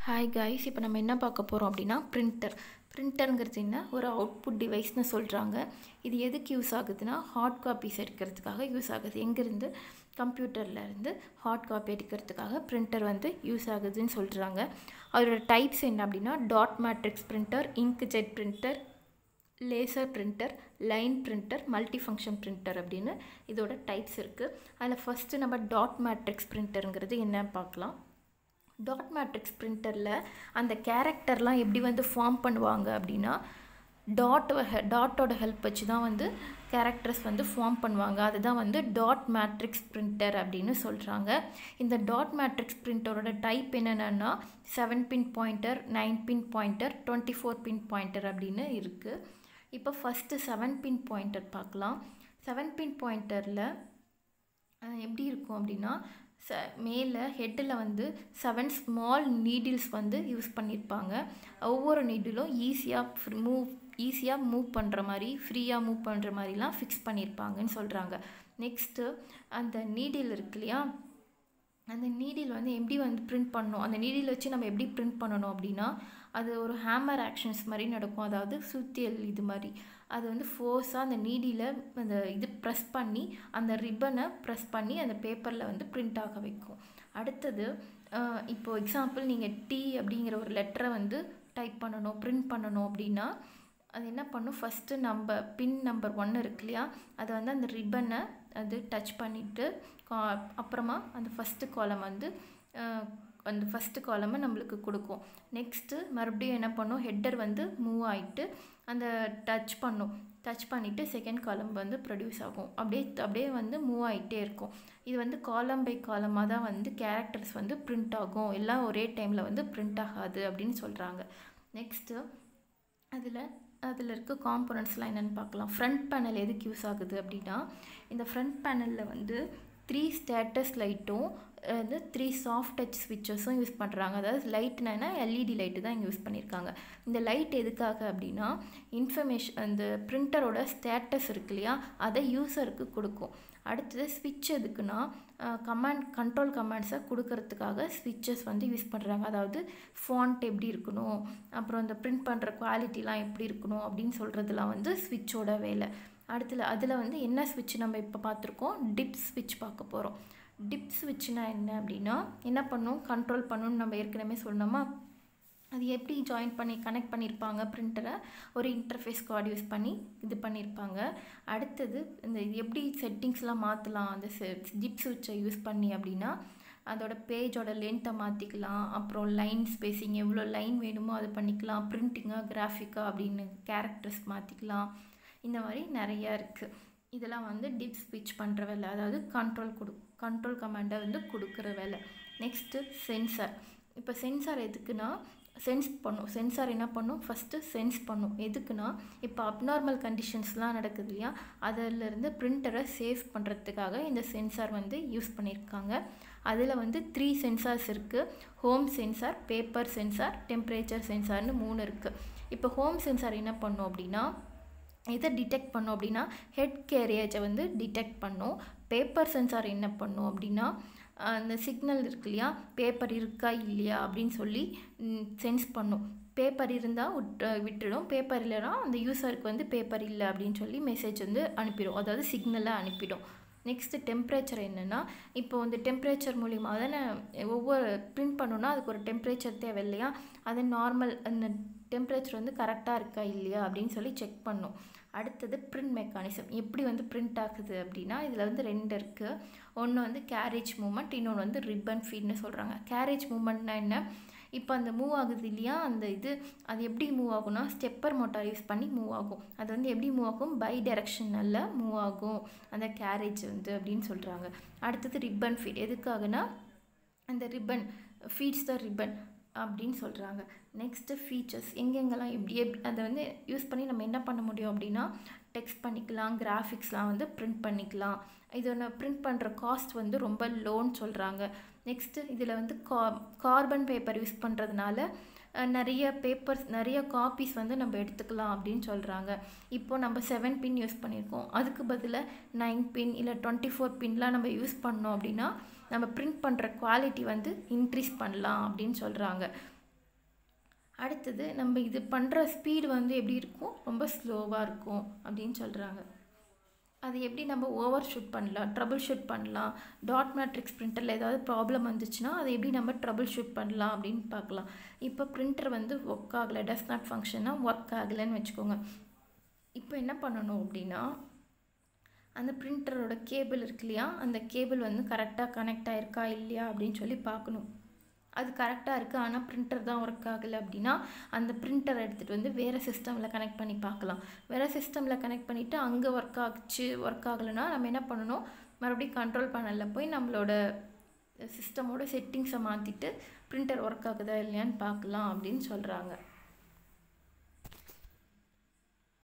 hi guys இப்போ நம்ம என்ன பார்க்க போகிறோம் அப்படின்னா பிரிண்டர் பிரிண்டருங்கிறது என்ன ஒரு அவுட்புட் டிவைஸ்னு சொல்கிறாங்க இது எதுக்கு யூஸ் ஆகுதுன்னா ஹார்ட் காப்பீஸ் எடுக்கிறதுக்காக யூஸ் ஆகுது எங்கேருந்து கம்ப்யூட்டரில் இருந்து ஹார்ட் காப்பி எடுக்கிறதுக்காக பிரிண்டர் வந்து யூஸ் ஆகுதுன்னு சொல்கிறாங்க அதோட டைப்ஸ் என்ன அப்படின்னா dot matrix printer inkjet printer laser printer line printer multi function printer அப்படின்னு இதோட டைப்ஸ் இருக்குது அதில் ஃபஸ்ட்டு நம்ம டாட் மேட்ரிக்ஸ் பிரிண்டருங்கிறது என்னன்னு பார்க்கலாம் டாட் மேட்ரிக்ஸ் பிரிண்டரில் அந்த கேரக்டர்லாம் எப்படி வந்து ஃபார்ம் பண்ணுவாங்க அப்படின்னா டாட் டாட்டோட ஹெல்ப் வச்சு தான் வந்து கேரக்டர்ஸ் வந்து ஃபார்ம் பண்ணுவாங்க அதுதான் வந்து டாட் மேட்ரிக்ஸ் பிரிண்டர் அப்படின்னு சொல்கிறாங்க இந்த டாட் மேட்ரிக்ஸ் பிரிண்டரோட டைப் என்னென்னா seven pin pointer nine pin pointer twenty four pin pointer அப்படின்னு இருக்குது இப்போ ஃபஸ்ட்டு செவன் பின் பாயிண்டர் பார்க்கலாம் செவன் பின் பாயிண்டரில் எப்படி இருக்கும் அப்படின்னா ச மேலே ஹெட்டில் வந்து செவன் ஸ்மால் நீடில்ஸ் வந்து யூஸ் பண்ணியிருப்பாங்க ஒவ்வொரு நீடிலும் ஈஸியாக மூவ் ஈஸியாக மூவ் பண்ணுற மாதிரி ஃப்ரீயாக மூவ் பண்ணுற மாதிரிலாம் ஃபிக்ஸ் பண்ணியிருப்பாங்கன்னு சொல்கிறாங்க நெக்ஸ்ட்டு அந்த நீடில் இருக்கு இல்லையா அந்த நீடில் வந்து எப்படி வந்து பிரிண்ட் பண்ணணும் அந்த நீடில் வச்சு நம்ம எப்படி பிரிண்ட் பண்ணணும் அப்படின்னா அது ஒரு ஹேமர் ஆக்ஷன்ஸ் மாதிரி நடக்கும் அதாவது சுத்தியல் இது மாதிரி அது வந்து ஃபோர்ஸாக அந்த நீடியில் அந்த இது ப்ரெஸ் பண்ணி அந்த ரிப்பனை ப்ரெஸ் பண்ணி அந்த பேப்பரில் வந்து பிரிண்ட் ஆக வைக்கும் அடுத்தது இப்போது எக்ஸாம்பிள் நீங்கள் டி அப்படிங்கிற ஒரு லெட்டரை வந்து டைப் பண்ணணும் பிரிண்ட் பண்ணணும் அப்படின்னா அது என்ன பண்ணும் ஃபஸ்ட்டு நம்ம பின் நம்பர் ஒன்று இருக்கு இல்லையா அதை வந்து அந்த ரிப்பனை அது டச் பண்ணிவிட்டு அப்புறமா அந்த ஃபஸ்ட்டு காலம் வந்து அந்த ஃபஸ்ட்டு காலமை நம்மளுக்கு கொடுக்கும் நெக்ஸ்ட்டு மறுபடியும் என்ன பண்ணும் ஹெட்டர் வந்து மூவ் ஆகிட்டு அந்த டச் பண்ணும் டச் பண்ணிவிட்டு செகண்ட் காலம் வந்து ப்ரொடியூஸ் ஆகும் அப்படியே அப்படியே வந்து மூவ் ஆகிட்டே இருக்கும் இது வந்து காலம் பை காலமாக தான் வந்து கேரக்டர்ஸ் வந்து பிரிண்ட் ஆகும் எல்லாம் ஒரே டைமில் வந்து பிரிண்ட் ஆகாது அப்படின்னு சொல்கிறாங்க நெக்ஸ்ட்டு அதில் அதில் இருக்க காம்போனன்ட்ஸ்லாம் என்னென்னு பார்க்கலாம் ஃப்ரண்ட் பேனல் எதுக்கு யூஸ் ஆகுது அப்படின்னா இந்த ஃப்ரண்ட் பேனலில் வந்து த்ரீ ஸ்டேட்டஸ் லைட்டும் வந்து த்ரீ சாஃப்ட் டச் ஸ்விட்சஸும் யூஸ் பண்ணுறாங்க அதாவது லைட்னா எல்இடி லைட்டு தான் இங்கே யூஸ் பண்ணியிருக்காங்க இந்த லைட் எதுக்காக அப்படின்னா இன்ஃபர்மேஷன் அந்த பிரிண்டரோட ஸ்டேட்டஸ் இருக்கு இல்லையா அதை யூஸருக்கு கொடுக்கும் அடுத்தது ஸ்விட்ச் எதுக்குன்னா கமாண்ட் கண்ட்ரோல் கமாண்ட்ஸை கொடுக்கறதுக்காக ஸ்விட்சஸ் வந்து யூஸ் பண்ணுறாங்க அதாவது ஃபாண்ட் எப்படி இருக்கணும் அப்புறம் இந்த பிரிண்ட் பண்ணுற குவாலிட்டிலாம் எப்படி இருக்கணும் அப்படின்னு சொல்கிறதுலாம் வந்து ஸ்விட்சோட வேலை அடுத்தது அதில் வந்து என்ன ஸ்விட்ச் நம்ம இப்போ பார்த்துருக்கோம் டிப் ஸ்விட்ச் பார்க்க போகிறோம் டிப் ஸ்விட்ச்னா என்ன அப்படின்னா என்ன பண்ணும் கண்ட்ரோல் பண்ணணும்னு நம்ம ஏற்கனவே சொன்னோமா அது எப்படி ஜாயின் பண்ணி கனெக்ட் பண்ணியிருப்பாங்க பிரிண்டரை ஒரு இன்டர்ஃபேஸ் கார்டு யூஸ் பண்ணி இது பண்ணியிருப்பாங்க அடுத்தது இந்த எப்படி செட்டிங்ஸ்லாம் மாற்றலாம் அந்த ஜிப் ஸ்விட்சை யூஸ் பண்ணி அப்படின்னா அதோட பேஜோட லென்த்தை மாற்றிக்கலாம் அப்புறம் லைன் ஸ்பேஸிங் எவ்வளோ லைன் வேணுமோ அது பண்ணிக்கலாம் பிரிண்டிங்காக கிராஃபிக்காக அப்படின்னு கேரக்டர்ஸ் மாற்றிக்கலாம் இந்த மாதிரி நிறையா இருக்குது இதெல்லாம் வந்து டிப் ஸ்விட்ச் பண்ணுற வேலை அதாவது கண்ட்ரோல் கொடு கண்ட்ரோல் கமாண்டை வந்து கொடுக்குற வேலை நெக்ஸ்ட்டு சென்சார் இப்போ சென்சார் எதுக்குன்னா சென்ஸ் பண்ணும் சென்சார் என்ன பண்ணும் ஃபஸ்ட்டு சென்ஸ் பண்ணும் எதுக்குன்னா இப்போ அப்நார்மல் கண்டிஷன்ஸ்லாம் நடக்குது இல்லையா அதிலிருந்து பிரிண்டரை சேவ் பண்ணுறதுக்காக இந்த சென்சார் வந்து யூஸ் பண்ணியிருக்காங்க அதில் வந்து த்ரீ சென்சார்ஸ் இருக்குது home sensor paper sensor temperature சென்சார்னு மூணு இருக்குது இப்போ ஹோம் சென்சார் என்ன பண்ணும் அப்படின்னா எதை டிடெக்ட் பண்ணும் அப்படின்னா ஹெட் கேரியேஜை வந்து டிடெக்ட் பண்ணும் பேப்பர் சென்சார் என்ன பண்ணும் அப்படின்னா அந்த சிக்னல் இருக்கு இல்லையா பேப்பர் இருக்கா இல்லையா அப்படின்னு சொல்லி சென்ஸ் பண்ணும் பேப்பர் இருந்தால் விட்டு விட்டுடும் பேப்பர் இல்லைனா அந்த யூஸருக்கு வந்து பேப்பர் இல்லை அப்படின்னு சொல்லி மெசேஜ் வந்து அனுப்பிடும் அதாவது சிக்னலை அனுப்பிடும் நெக்ஸ்ட்டு டெம்பரேச்சர் என்னென்னா இப்போ வந்து டெம்பரேச்சர் மூலிமா தானே ஒவ்வொரு பிரிண்ட் பண்ணோன்னா அதுக்கு ஒரு டெம்பரேச்சர் தேவை இல்லையா அது நார்மல் அந்த டெம்பரேச்சர் வந்து கரெக்டாக இருக்கா இல்லையா அப்படின்னு சொல்லி செக் பண்ணும் அடுத்தது பிரிண்ட் மெக்கானிசம் எப்படி வந்து பிரிண்ட் ஆகுது அப்படின்னா இதில் வந்து ரெண்டு இருக்குது ஒன்று வந்து கேரேஜ் மூமெண்ட் இன்னொன்று வந்து ரிப்பன் ஃபீட்னு சொல்கிறாங்க கேரேஜ் மூமெண்ட்னா என்ன இப்போ அந்த மூவ் ஆகுது இல்லையா அந்த இது அது எப்படி மூவ் ஆகும்னா ஸ்டெப்பர் மோட்டார் யூஸ் பண்ணி மூவ் ஆகும் அது வந்து எப்படி மூவ் ஆகும் பை டைரக்ஷனில் மூவ் ஆகும் அந்த கேரேஜ் வந்து அப்படின்னு சொல்கிறாங்க அடுத்தது ரிப்பன் ஃபீட் எதுக்காகனா அந்த ரிப்பன் ஃபீட்ஸ் த ரிப்பன் அப்படின்னு சொல்கிறாங்க நெக்ஸ்ட்டு ஃபீச்சர்ஸ் எங்கெங்கெல்லாம் எப்படி எப் அதை வந்து யூஸ் பண்ணி நம்ம என்ன பண்ண முடியும் அப்படின்னா டெக்ஸ்ட் பண்ணிக்கலாம் கிராஃபிக்ஸ்லாம் வந்து பிரிண்ட் பண்ணிக்கலாம் இது ஒன்று பிரிண்ட் பண்ணுற காஸ்ட் வந்து ரொம்ப லோன்னு சொல்கிறாங்க நெக்ஸ்ட்டு இதில் வந்து கா கார்பன் பேப்பர் யூஸ் பண்ணுறதுனால நிறைய பேப்பர்ஸ் நிறைய காப்பீஸ் வந்து நம்ம எடுத்துக்கலாம் அப்படின்னு சொல்கிறாங்க இப்போது நம்ம செவன் பின் யூஸ் பண்ணியிருக்கோம் அதுக்கு பதிலாக நைன் பின் இல்லை டுவெண்ட்டி ஃபோர் பின்லாம் நம்ம யூஸ் பண்ணோம் அப்படின்னா நம்ம பிரிண்ட் பண்ணுற குவாலிட்டி வந்து இன்க்ரீஸ் பண்ணலாம் அப்படின்னு சொல்கிறாங்க அடுத்தது நம்ம இது பண்ணுற ஸ்பீடு வந்து எப்படி இருக்கும் ரொம்ப ஸ்லோவாக இருக்கும் அப்படின்னு சொல்கிறாங்க அது எப்படி நம்ம ஓவர் ஷூட் பண்ணலாம் ட்ரபிள் ஷூட் பண்ணலாம் டாட் மேட்ரிக்ஸ் பிரிண்டரில் ஏதாவது ப்ராப்ளம் வந்துச்சுன்னா அதை எப்படி நம்ம ட்ரபிள் ஷூட் பண்ணலாம் அப்படின்னு பார்க்கலாம் இப்போ பிரிண்டர் வந்து ஒர்க் ஆகலை டஸ் நாட் ஃபங்க்ஷனாக ஒர்க் ஆகலைன்னு வச்சுக்கோங்க இப்போ என்ன பண்ணணும் அப்படின்னா அந்த பிரிண்டரோட கேபிள் இருக்கு இல்லையா அந்த கேபிள் வந்து கரெக்டாக கனெக்ட் ஆகிருக்கா இல்லையா அப்படின்னு சொல்லி பார்க்கணும் அது கரெக்டாக இருக்குது ஆனால் பிரிண்டர் தான் ஒர்க் ஆகலை அப்படின்னா அந்த பிரிண்டரை எடுத்துகிட்டு வந்து வேறு சிஸ்டமில் கனெக்ட் பண்ணி பார்க்கலாம் வேறு சிஸ்டமில் கனெக்ட் பண்ணிவிட்டு அங்கே ஒர்க் ஆச்சு ஒர்க் ஆகலைன்னா நம்ம என்ன பண்ணணும் மறுபடியும் கண்ட்ரோல் பேனலில் போய் நம்மளோட சிஸ்டமோட செட்டிங்ஸை மாற்றிட்டு பிரிண்டர் ஒர்க் ஆகுதா இல்லையான்னு பார்க்கலாம் அப்படின்னு சொல்கிறாங்க